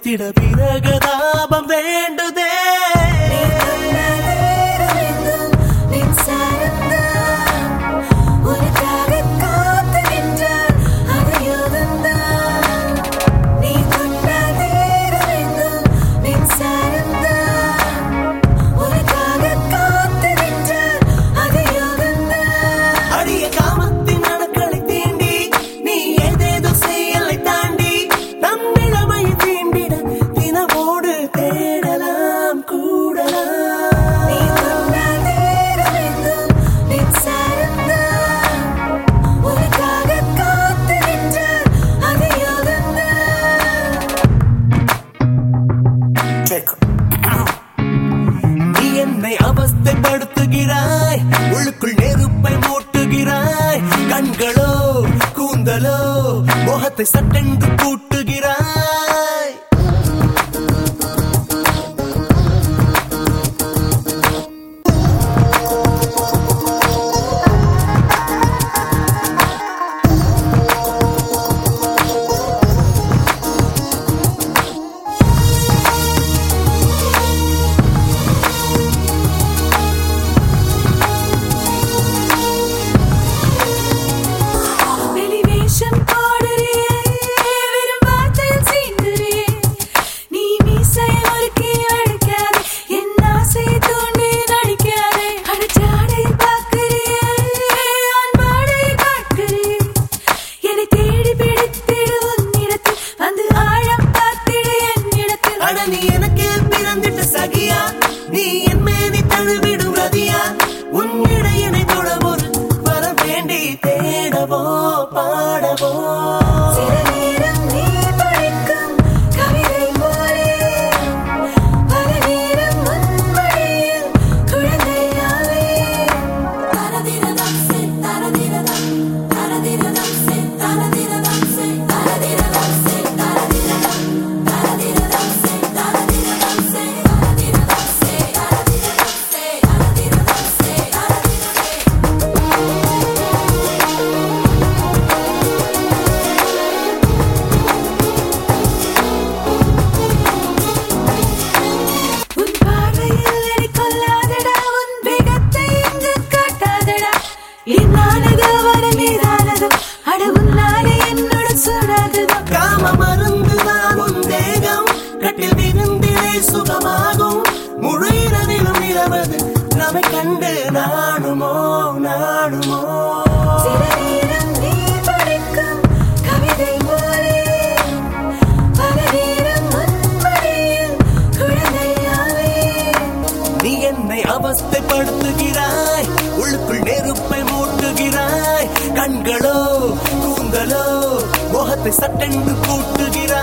குடித்திட பிறகுதாபம் வேண்டுதே அடிய காமத்தின் அணுக்களை தீண்டி நீ ஏதேதோ செயலை தாண்டி நம் இளமை தீண்டிட தினமோடு தேடலாம் கூடலாம் நீ என்னை அவஸ்தைப்படுத்துகிறாய் உள்ளுக்குள் நெருப்பை மூட்டுகிறாய் கண்களோ கூந்தலோ முகத்தை சட்டென்று கூட்டுகிறாய் வெளிவேஷம் போடுறியே வெறும் வார்த்தையில் சீண்டுறியே நீ மீசை முறுக்கி அடிக்காதே என் ஆசையை தூண்டி நடிக்காதே அடிச்சாடையில் பார்க்கிறியே அன்பாடையை பார்க்கிறியே என்னை தேடி பிடித்திடு உன்னிடத்தில் வந்து ஆழம் பார்த்திடு என்னிடத்தில் அட நீ எனக்கு பிறந்திட்ட சகியா நீ என் மேனி தழுவிடும் ரதியா உன் இடையினை தொட ஒரு வர வேண்டி தேடவோ பாடவோ சில நேரம் நீ படிக்கும் கவிதை போலே பல நேரம் உன் மடியில் குழந்தையாவே தரதிரதம் சே தரதிரதம் தரதிரதம் சே தரதிரதம் சே தரதிரதம் சே தரதிரதம் தரதிரதம் சே தரதிரதம் சே தரதிரதம் சே தரதிரதம் சே தரதிரதம் சே தரதிரதம் உன் பார்வையில் என்னை கொல்லாதடா உன் வேகத்தை இங்கு காட்டாதடா என்னானதோ வர மீதானதோ அட உன்னாலே என்னோட சொல்லாததோ காம மருந்துதான் உன் தேகம் கட்டில் விருந்திலே சுகமாகும் முழு இரவிலும் இரவது நம்மை கண்டு நாணுமோ நாணுமோ சில நேரம் நீ படிக்கும் கவிதை போலே பல நேரம் உன் மடியில் குழந்தையாவே நீ என்னை அவஸ்தைப்படுத்துகிறாய் உள்ளுக்குள் நெருப்பை மூட்டுகிறாய் கண்களோ கூந்தலோ முகத்தை சட்டென்று கூட்டுகிறாய்